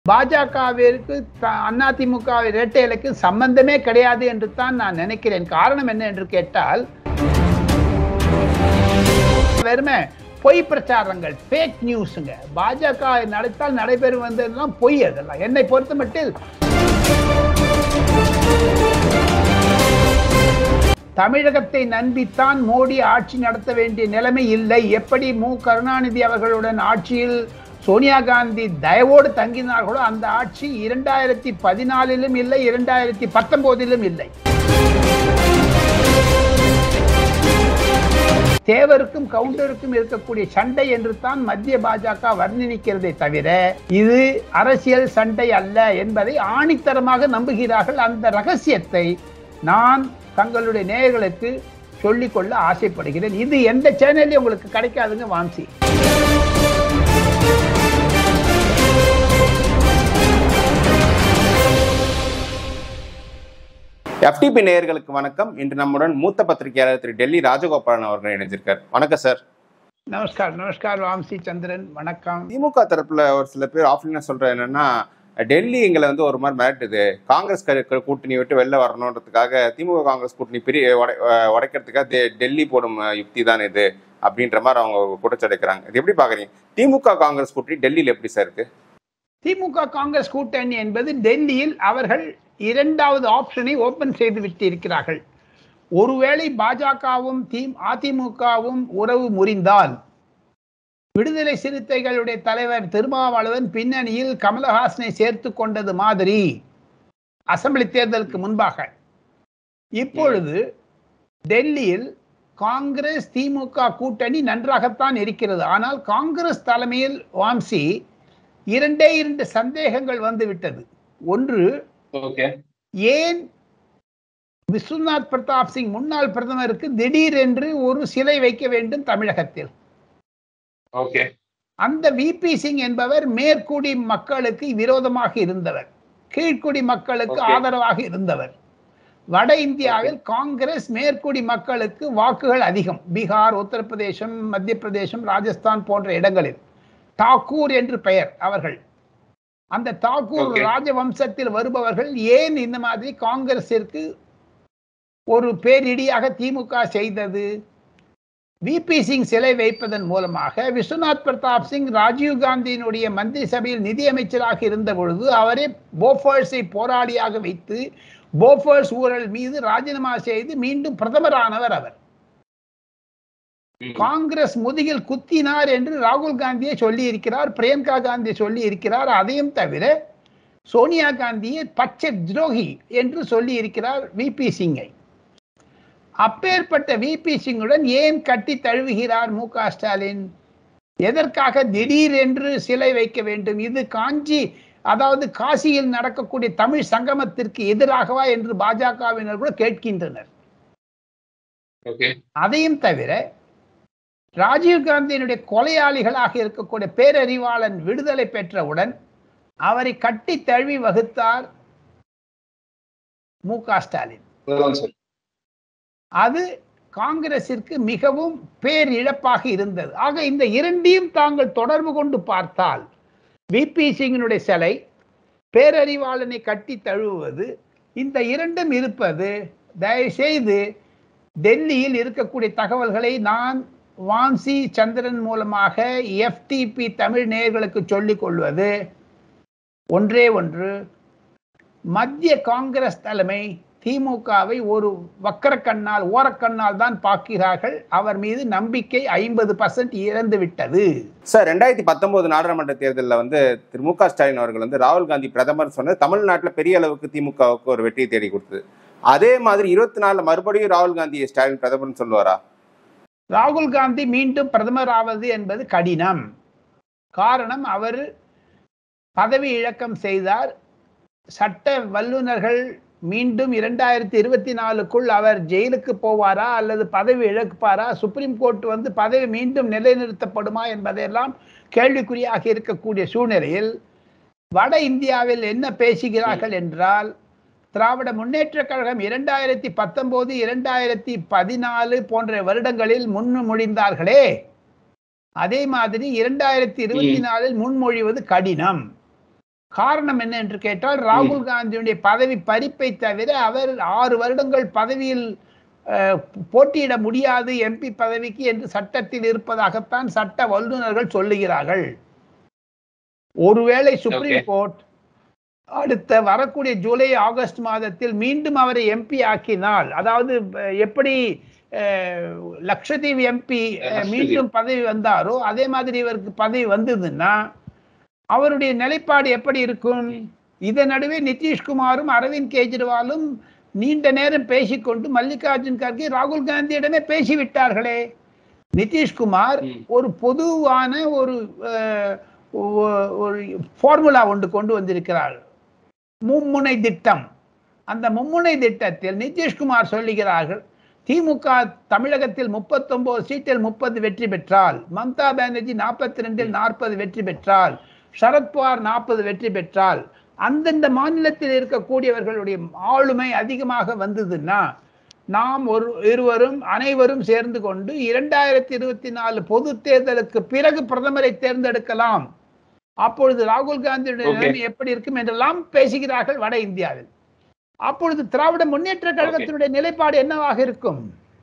பாஜகவிற்கு அதிமுக இரட்டை இலக்கு சம்பந்தமே கிடையாது என்று தான் நான் நினைக்கிறேன் காரணம் என்ன என்று கேட்டால் வெறுமை பொய் பிரச்சாரங்கள் ஃபேக் நியூஸுங்க பாஜக நடத்தால் நடைபெறும் வந்ததெல்லாம் பொய் அதெல்லாம் என்னை பொறுத்த மட்டில் தமிழகத்தை நம்பித்தான் மோடி ஆட்சி நடத்த வேண்டிய நிலைமை இல்லை எப்படி மு கருணாநிதி அவர்களுடன் ஆட்சியில் சோனியா காந்தி தயவோடு தங்கினார்களோ அந்த ஆட்சி இரண்டாயிரத்தி பதினாலிலும் இல்லை இரண்டாயிரத்தி பத்தொன்பதிலும் இல்லை தேவருக்கும் கவுண்டருக்கும் இருக்கக்கூடிய சண்டை என்று தான் மத்திய பாஜக வர்ணிக்கிறதை தவிர இது அரசியல் சண்டை அல்ல என்பதை ஆணித்தரமாக நம்புகிறார்கள் அந்த ரகசியத்தை நான் தங்களுடைய நேயர்களுக்கு சொல்லிக்கொள்ள ஆசைப்படுகிறேன் இது எந்த சேனல்லையும் உங்களுக்கு கிடைக்காதுங்க வாம்சி எஃப்டிபி நேயர்களுக்கு வணக்கம் இன்று நம்முடன் மூத்த பத்திரிகையாளர் திரு டெல்லி ராஜகோபாலன் அவர்கள் இணைஞ்சிருக்கார் வணக்கம் சார் நமஸ்கார் நமஸ்கார் வாம்சி சந்திரன் வணக்கம் திமுக தரப்புல ஒரு சில பேர் ஆஃப்லைனா சொல்றது என்னன்னா டெல்லி எங்களை வந்து ஒரு மாதிரி மிரட்டுது காங்கிரஸ் க- கூட்டணி விட்டு வெளில வரணுன்றதுக்காக திமுக காங்கிரஸ் கூட்டணி பிரி உடை- அஹ் உடைக்கிறதுக்காக டெ- டெல்லி போடும் அஹ், யுக்தி தான் இது அப்படின்ற மாதிரி அவங்க குற்றச்சாட்டுக்கிறாங்க இது எப்படி பாக்குறீங்க திமுக காங்கிரஸ் கூட்டணி டெல்லியில எப்படி சார் இருக்கு திமுக காங்கிரஸ் கூட்டணி என்பது டெல்லியில் அவர்கள் இரண்டாவது ஆப்ஷனை ஓபன் செய்து விட்டு இருக்கிறார்கள் ஒருவேளை பாஜகவும் தி அதிமுகவும் உறவு முறிந்தால் விடுதலை சிறுத்தைகளுடைய தலைவர் திருமாவளவன் பின்னணியில் கமலஹாசனை சேர்த்து கொண்டது மாதிரி அசெம்பிளி தேர்தலுக்கு முன்பாக இப்பொழுது டெல்லியில் காங்கிரஸ் திமுக கூட்டணி நன்றாகத்தான் இருக்கிறது ஆனால் காங்கிரஸ் தலைமையில் வாம்சி இரண்டே இரண்டு சந்தேகங்கள் வந்து விட்டது ஒன்று ஓகே ஏன் விஸ்வநாத் பிரதாப் சிங் முன்னாள் பிரதமருக்கு திடீரென்று ஒரு சிலை வைக்க வேண்டும் தமிழகத்தில் ஓகே அந்த விபி சிங் என்பவர் மேற்குடி மக்களுக்கு விரோதமாக இருந்தவர் கீழ்க்குடி மக்களுக்கு Okay. ஆதரவாக இருந்தவர் வட இந்தியாவில் காங்கிரஸ் மேற்குடி மக்களுக்கு வாக்குகள் அதிகம் பீகார் உத்தரப்பிரதேசம் மத்திய பிரதேசம் ராஜஸ்தான் போன்ற இடங்களில் தாக்கூர் என்று பெயர் அவர்கள் அந்த தாக்கூர் Okay. ராஜவம்சத்தில் வருபவர்கள் ஏன் இந்த மாதிரி காங்கிரசிற்கு ஒரு பேரிடியாக திமுக செய்தது விபி சிங் சிலை வைப்பதன் மூலமாக விஸ்வநாத் பிரதாப் சிங் ராஜீவ் காந்தியினுடைய மந்திரி சபையில் நிதியமைச்சராக இருந்த பொழுது அவரே போஃபர்ஸை போராளியாக வைத்து போஃபர்ஸ் ஊழல் மீது ராஜினாமா செய்து மீண்டும் பிரதமரானவர் அவர் காங்கிரஸ் முதுகில் குத்தினார் என்று ராகுல் காந்தியை சொல்லி இருக்கிறார் பிரியங்கா காந்தி சொல்லி இருக்கிறார் அதையும் தவிர சோனியா காந்தியை பச்சை துரோகி என்று சொல்லி இருக்கிறார் விபி சிங்கை அப்பேற்பட்ட விபி சிங்குடன் ஏன் கட்டி தழுவுகிறார் மு க ஸ்டாலின் எதற்காக திடீர் என்று சிலை வைக்க வேண்டும் இது காஞ்சி அதாவது காசியில் நடக்கக்கூடிய தமிழ் சங்கமத்திற்கு எதிராகவா என்று பாஜகவினர் கூட கேட்கின்றனர் ஓகே அதையும் தவிர ராஜீவ் காந்தியினுடைய கொலையாளிகளாக இருக்கக்கூடிய பேரறிவாளன் விடுதலை பெற்றவுடன் அவரை கட்டி தழுவி வகுத்தார் மு க ஸ்டாலின் சார் அது காங்கிரசிற்கு மிகவும் பேரிழப்பாக இருந்தது ஆக இந்த இரண்டையும் தாங்கள் தொடர்பு கொண்டு பார்த்தால் விபி சிங்கினுடைய சிலை பேரறிவாளனை கட்டி தழுவுவது இந்த இரண்டும் இருப்பது தயவுசெய்து டெல்லியில் இருக்கக்கூடிய தகவல்களை நான் வான்சி சந்திரன் மூலமாக எஃப்டிபி தமிழ் நேயர்களுக்கு சொல்லிக் கொள்வது ஒன்றே ஒன்று மத்திய காங்கிரஸ் தலைமை திமுகவை ஒரு வக்கரக்கண்ணால் ஓரக்கண்ணால் தான் பார்க்கிறார்கள் அவர் மீது நம்பிக்கை ஐம்பது பர்சன்ட் இழந்து விட்டது சார் ரெண்டாயிரத்தி பத்தொன்பது நாடாளுமன்ற தேர்தலில் வந்து திரு மு க ஸ்டாலின் அவர்கள் வந்து ராகுல் காந்தி பிரதமர் சொன்னது தமிழ்நாட்டில் பெரிய அளவுக்கு திமுகவுக்கு ஒரு வெற்றியை தேடி கொடுத்தது அதே மாதிரி இருபத்தி நாலுல மறுபடியும் ராகுல் காந்தி ஸ்டாலின் பிரதமர்னு சொல்லுவாரா ராகுல் காந்தி மீண்டும் பிரதமர் ஆவது என்பது கடினம் காரணம் அவர் பதவி இழக்கம் செய்தார் சட்ட வல்லுநர்கள் மீண்டும் இரண்டாயிரத்தி இருபத்தி நாலுக்குள் அவர் ஜெயிலுக்கு போவாரா அல்லது பதவி இழப்பாரா சுப்ரீம் கோர்ட் வந்து பதவி மீண்டும் நிலைநிறுத்தப்படுமா என்பதையெல்லாம் கேள்விக்குறியாக இருக்கக்கூடிய சூழ்நிலையில் வட இந்தியாவில் என்ன பேசுகிறார்கள் என்றால் திராவிட முன்னேற்றக் கழகம் இரண்டாயிரத்தி பத்தொன்பது இரண்டாயிரத்தி பதினாலு போன்ற வருடங்களில் முன்மொழிந்தார்களே அதே மாதிரி இரண்டாயிரத்தி இருபத்தி நாலில் முன்மொழிவது கடினம் காரணம் என்ன என்று கேட்டால் ராகுல் காந்தியுடைய பதவி பறிப்பை தவிர அவர் ஆறு வருடங்கள் பதவியில் அஹ், போட்டியிட முடியாது எம்பி பதவிக்கு என்று சட்டத்தில் இருப்பதாகத்தான் சட்ட வல்லுநர்கள் சொல்லுகிறார்கள் ஒருவேளை சுப்ரீம் Okay. கோர்ட் அடுத்த வரக்கூடிய ஜூலை ஆகஸ்ட் மாதத்தில் மீண்டும் அவரை எம்பி ஆக்கினால் அதாவது அஹ், எப்படி அஹ், லக்ஷதீப் எம்பி லக்ஷதீப். மீண்டும் பதவி வந்தாரோ அதே மாதிரி இவருக்கு பதவி வந்ததுன்னா அவருடைய நிலைப்பாடு எப்படி இருக்கும் இதன் நடுவே நிதிஷ்குமாரும் அரவிந்த் கெஜ்ரிவாலும் நீண்ட நேரம் பேசிக்கொண்டு மல்லிகார்ஜுன் கார்கே ராகுல் காந்தியிடமே பேசிவிட்டார்களே நிதிஷ்குமார் ம். ஒரு பொதுவான ஒரு அஹ், ஒ- ஒரு ஃபார்முலா ஒன்று கொண்டு வந்திருக்கிறார் மும்முனை திட்டம் அந்த மும்முனை திட்டத்தில் நிதிஷ்குமார் சொல்லுகிறார்கள் திமுக தமிழகத்தில் 39 சீட்டில் முப்பது வெற்றி பெற்றால் மம்தா பானர்ஜி நாற்பத்தி ரெண்டில் நாற்பது வெற்றி பெற்றால் சரத்பவார் நாற்பது வெற்றி பெற்றால் அந்தந்த மாநிலத்தில் இருக்கக்கூடியவர்களுடைய ஆளுமை அதிகமாக வந்ததுன்னா நாம் ஒரு இருவரும் அனைவரும் சேர்ந்து கொண்டு இரண்டாயிரத்தி இருபத்தி நாலு பொது தேர்தலுக்கு பிறகு பிரதமரை தேர்ந்தெடுக்கலாம் அப்பொழுது ராகுல் காந்தியுடைய Okay. நிலைமை எப்படி இருக்கும் என்றெல்லாம் பேசுகிறார்கள் வட இந்தியாவில் அப்பொழுது திராவிட முன்னேற்ற கழகத்தினுடைய நிலைப்பாடு என்னவாக இருக்கும்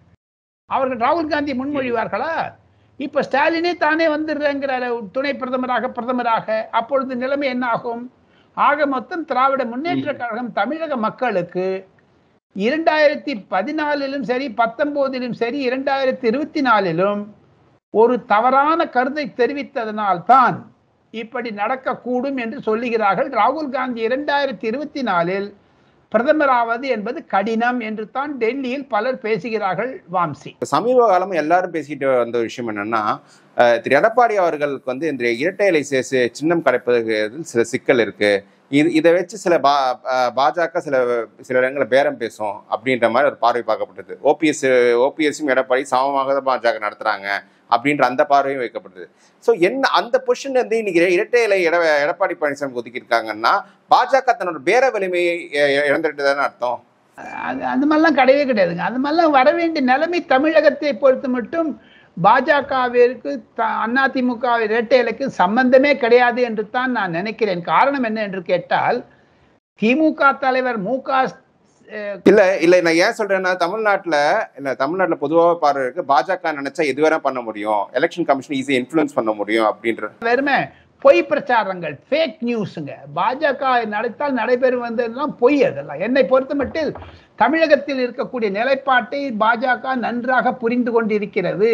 அவர்கள் ராகுல் காந்தி முன்மொழிவார்களா இப்ப ஸ்டாலினே தானே வந்துடுறேங்கிறாரு துணை பிரதமராக பிரதமராக அப்பொழுது நிலைமை என்ன ஆகும் ஆக மொத்தம் திராவிட முன்னேற்ற ம். கழகம் தமிழக மக்களுக்கு இரண்டாயிரத்தி பதினாலிலும் சரி பத்தொன்பதிலும் சரி இரண்டாயிரத்தி இருபத்தி நாலிலும் ஒரு தவறான கருத்தை தெரிவித்ததனால் தான் இப்படி நடக்கக்கூடும் என்று சொல்லுகிறார்கள் ராகுல் காந்தி இரண்டாயிரத்தி இருபத்தி நாலில் பிரதமராவது என்பது கடினம் என்று தான் டெல்லியில் பலர் பேசுகிறார்கள் வாம்சி இப்ப சமீப காலமா எல்லாரும் பேசிக்கிட்டு வந்த விஷயம் என்னன்னா அஹ், திரு எடப்பாடி அவர்களுக்கு வந்து இந்த இரட்டை இலை சேசு சின்னம் கிடைப்பதற்கு சில சிக்கல் இருக்கு இது இதை வச்சு சில பா அஹ், பாஜக சில சில இடங்களில் பேரம் பேசும் அப்படின்ற மாதிரி ஒரு பார்வை பார்க்கப்பட்டது ஓபிஎஸ் ஓபிஎஸ்ஸும் எடப்பாடி சமமாக தான் பாஜக நடத்துறாங்க அப்படின்ற அந்த பார்வையும் வைக்கப்பட்டது ஸோ என்ன அந்த பொசிஷன் வந்து இன்னைக்கு இரட்டை இலை எட எடப்பாடி பழனிசாமி ஒதுக்கியிருக்காங்கன்னா பாஜக தன்னோட பேர வலிமையை இ- இ- இழந்துட்டு அர்த்தம் அது அந்த மாதிரிலாம் கிடையவே கிடையாதுங்க அந்த மாதிரிலாம் வர வேண்டிய நிலைமை தமிழகத்தை பொறுத்து மட்டும் பாஜகவிற்கு அதிமுக இரட்டை இலைக்கு சம்பந்தமே கிடையாது என்று தான் நான் நினைக்கிறேன் காரணம் என்ன என்று கேட்டால் திமுக தலைவர் மு க அஹ், இல்ல இல்ல நான் ஏன் சொல்றேன்னா தமிழ்நாட்டுல இல்ல தமிழ்நாட்டுல பொதுவாக பார்வை இருக்கு பாஜக நினைச்சா எது வேணா பண்ண முடியும் எலெக்ஷன் கமிஷன் ஈஸியா இன்ஃபுளுன்ஸ் பண்ண முடியும் அப்படின்ற வெறுமை பொய் பிரச்சாரங்கள் ஃபேக் நியூஸுங்க பாஜக நடத்தால் நடைபெறும் வந்ததெல்லாம் பொய் அதெல்லாம் என்னை பொறுத்த மட்டில் தமிழகத்தில் இருக்கக்கூடிய நிலைப்பாட்டை பாஜக நன்றாக புரிந்து கொண்டிருக்கிறது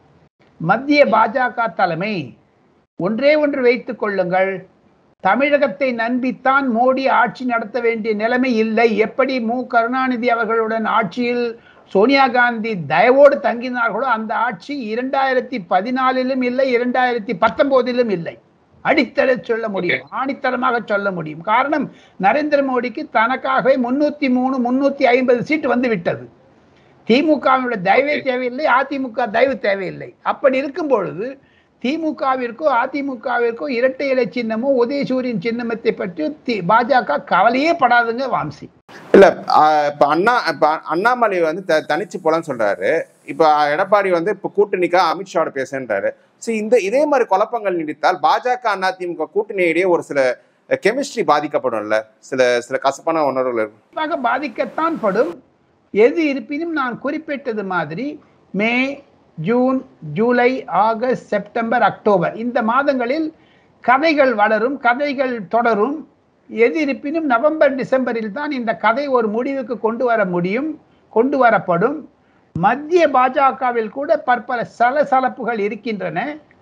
மத்திய பாஜக தலைமை ஒன்றே ஒன்று வைத்துக் கொள்ளுங்கள் தமிழகத்தை நம்பித்தான் மோடி ஆட்சி நடத்த வேண்டிய நிலைமை இல்லை எப்படி மு கருணாநிதி அவர்களுடன் ஆட்சியில் சோனியா காந்தி தயவோடு தங்கினார்களோ அந்த ஆட்சி இரண்டாயிரத்தி பதினாலிலும் இல்லை இரண்டாயிரத்தி பத்தொன்பதிலும் இல்லை அடித்தட சொல்ல முடியும் ஆணித்தரமாக சொல்ல முடியும் காரணம் நரேந்திர மோடிக்கு தனக்காகவே முன்னூத்தி மூணு முன்னூத்தி ஐம்பது சீட்டு வந்து விட்டது திமுகவினுடைய தயவே தேவையில்லை அதிமுக தயவு தேவையில்லை அப்படி இருக்கும் பொழுது திமுகவிற்கோ அதிமுகவிற்கோ இரட்டை இலை சின்னமோ உதயசூரியன் சின்னமத்தை பற்றி தி- பாஜக கவலையே படாதுங்க வாம்சி இல்ல ஆஹ் இப்ப அண்ணா இப்ப அண்ணாமலை வந்து த- தனிச்சு போலன்னு சொல்றாரு இப்ப எடப்பாடி வந்து இப்ப கூட்டணிக்கா அமித்ஷாவோட பேசுன்றாரு சோ இந்த இதே மாதிரி குழப்பங்கள் நீடித்தால் பாஜக அதிமுக கூட்டணியிடையே ஒரு சில கெமிஸ்ட்ரி பாதிக்கப்படும்ல சில சில கசப்பான உணர்வுகள் இருக்கும் கண்டிப்பாக பாதிக்கத்தான் படும் எது இருப்பினும் நான் குறிப்பிட்டது மாதிரி May June July August September October இந்த மாதங்களில் கதைகள் வளரும் கதைகள் தொடரும் எது இருப்பினும் நவம்பர் டிசம்பரில் தான் இந்த கதை ஒரு முடிவுக்கு கொண்டு வர முடியும் கொண்டு வரப்படும் மத்திய பாஜகவில் கூட பற்பல சலசலப்புகள் இருக்கின்றன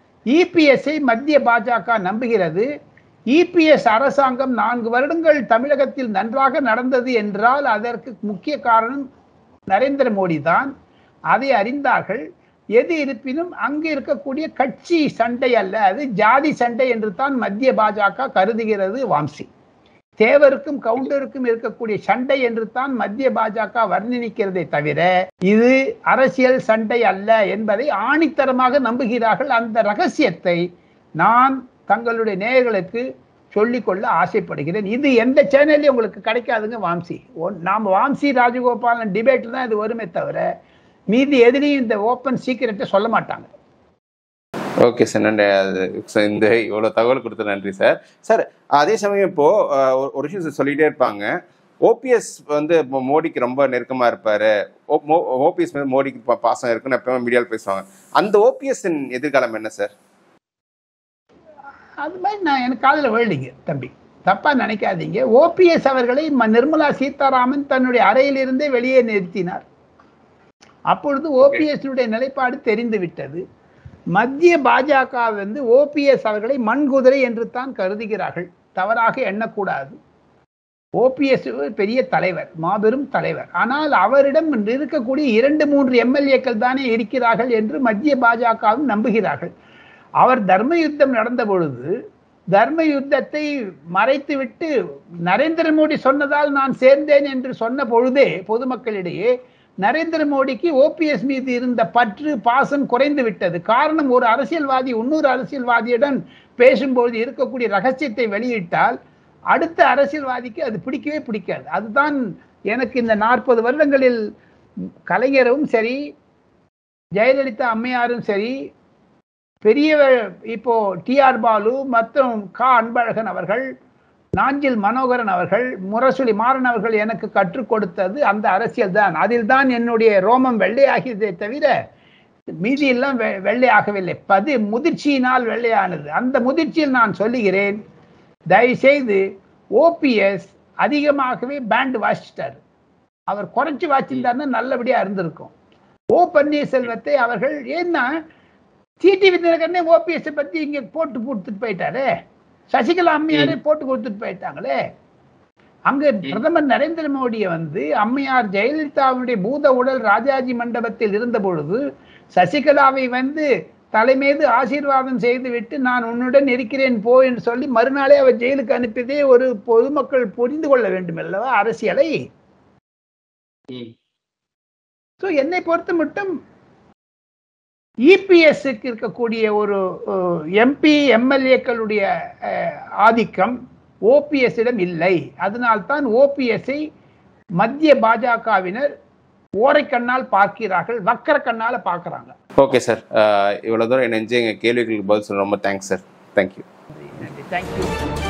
இபிஎஸ்ஐ மத்திய பாஜக நம்புகிறது இபிஎஸ் அரசாங்கம் நான்கு வருடங்கள் தமிழகத்தில் நன்றாக நடந்தது என்றால் அதற்கு முக்கிய காரணம் நரேந்திர மோடி தான் அதை அறிந்தார்கள் எது இருப்பினும் அங்கு இருக்கக்கூடிய கட்சி சண்டை அல்ல அது ஜாதி சண்டை என்று தான் மத்திய பாஜக கருதுகிறது வாம்சி தேவருக்கும் கவுண்டருக்கும் இருக்கக்கூடிய சண்டை என்று தான் மத்திய பாஜக வர்ணிக்கிறதை தவிர இது அரசியல் சண்டை அல்ல என்பதை ஆணித்தரமாக நம்புகிறார்கள் அந்த ரகசியத்தை நான் தங்களுடைய நேயர்களுக்கு சொல்லிக்கொள்ள ஆசைப்படுகிறேன் இது எந்த சேனல்லையும் உங்களுக்கு கிடைக்காதுங்க வாம்சி ஒன்- நாம் வாம்சி ராஜகோபாலன் டிபேட்டில் தான் இது வருமே தவிர மீதி எதிலையும் இந்த ஓப்பன் சீக்கிரட்டை சொல்ல மாட்டாங்க ஓகே சார் நன்றி அது சார் இந்த இவ்வளோ தகவல் கொடுத்த நன்றி சார் சார் அதே சமயம் இப்போ அஹ், ஒரு- ஒரு விஷயம் சொல்லிட்டே இருப்பாங்க ஓபிஎஸ் வந்து இப்போ மோடிக்கு ரொம்ப நெருக்கமா இருப்பாரு ஓபிஎஸ் மேல மோடிக்கு பா- பாசம் இருக்குன்னு எப்பவுமே மீடியாவில் பேசுவாங்க அந்த ஓபிஎஸ் எதிர்காலம் என்ன சார் அது மாதிரி நான் எனக்கு காதில் விழலிங்க தம்பி தப்பா நினைக்காதீங்க ஓபிஎஸ் அவர்களை ம- நிர்மலா சீதாராமன் தன்னுடைய அறையிலிருந்தே வெளியே நிறுத்தினார் அப்பொழுது ஓபிஎஸ்னுடைய நிலைப்பாடு தெரிந்து விட்டது மத்திய பாஜக வந்து ஓபிஎஸ் அவர்களை மண்குதிரை என்று தான் கருதுகிறார்கள் தவறாக எண்ணக்கூடாது ஓபிஎஸ் பெரிய தலைவர் மாபெரும் தலைவர் ஆனால் அவரிடம் இருக்கக்கூடிய இரண்டு மூன்று எம்எல்ஏக்கள் தானே இருக்கிறார்கள் என்று மத்திய பாஜகவும் நம்புகிறார்கள் அவர் தர்ம யுத்தம் நடந்த பொழுது தர்ம யுத்தத்தை மறைத்துவிட்டு நரேந்திர மோடி சொன்னதால் நான் சேர்ந்தேன் என்று சொன்ன பொழுதே பொதுமக்களிடையே நரேந்திர மோடிக்கு ஓபிஎஸ் மீது இருந்த பற்று பாசம் குறைந்து விட்டது காரணம் ஒரு அரசியல்வாதி இன்னொரு அரசியல்வாதியுடன் பேசும்பொழுது இருக்கக்கூடிய ரகசியத்தை வெளியிட்டால் அடுத்த அரசியல்வாதிக்கு அது பிடிக்கவே பிடிக்காது அதுதான் எனக்கு இந்த நாற்பது வருடங்களில் கலைஞரும் சரி ஜெயலலிதா அம்மையாரும் சரி பெரிய இப்போ டிஆர் பாலு மற்றும் கா அன்பழகன் அவர்கள் நாஞ்சில் மனோகரன் அவர்கள் முரசொலி மாறன் அவர்கள் எனக்கு கற்றுக் கொடுத்தது அந்த அரசியல் தான் அதில் தான் என்னுடைய ரோமம் வெள்ளையாகியதே தவிர மீதி எல்லாம் வெ- வெள்ளையாகவில்லை பது முதிர்ச்சியினால் வெள்ளையானது அந்த முதிர்ச்சியில் நான் சொல்லுகிறேன் தயவுசெய்து ஓபிஎஸ் அதிகமாகவே பேண்ட் வாசிச்சிட்டார் அவர் குறைச்சி வாசிச்சிருந்தாருன்னா நல்லபடியா இருந்திருக்கும் ஓ பன்னீர்செல்வத்தை அவர்கள் ஏன்னா டிடிவி தினகரனே ஓபிஎஸ் பத்தி இங்க போட்டு கொடுத்துட்டு போயிட்டாரே சசிகலா அம்மையாரே போட்டு கொடுத்துட்டு போயிட்டாங்களே அங்க பிரதமர் நரேந்திர மோடியை வந்து அம்மையார் ஜெயலலிதாவுடைய பூத உடல் ராஜாஜி மண்டபத்தில் இருந்த பொழுது சசிகலாவை வந்து தலைமீது ஆசீர்வாதம் செய்துவிட்டு நான் உன்னுடன் இருக்கிறேன் போ என்று சொல்லி மறுநாளே அவர் ஜெயிலுக்கு அனுப்பியதே ஒரு பொதுமக்கள் புரிந்து கொள்ள வேண்டும் அல்லவா அரசியலை ஸோ என்னை பொறுத்த மட்டும் இபிஎஸ்க்கு இருக்கக்கூடிய ஒரு எம்பி எம்எல்ஏக்களுடைய ஆதிக்கம் ஓபிஎஸ்ஸிடம் இல்லை அதனால்தான் ஓபிஎஸ்ஐ மத்திய பாஜகவினர் ஓரைக்கண்ணால் பார்க்கிறார்கள் வக்கர கண்ணால பார்க்கறாங்க ஓகே சார் இவ்வளோ தூரம் இணைஞ்சு எங்கள் கேள்விகளுக்கு பதில் சொல்ல ரொம்ப தேங்க்ஸ் சார் தேங்க்யூ தேங்க்யூ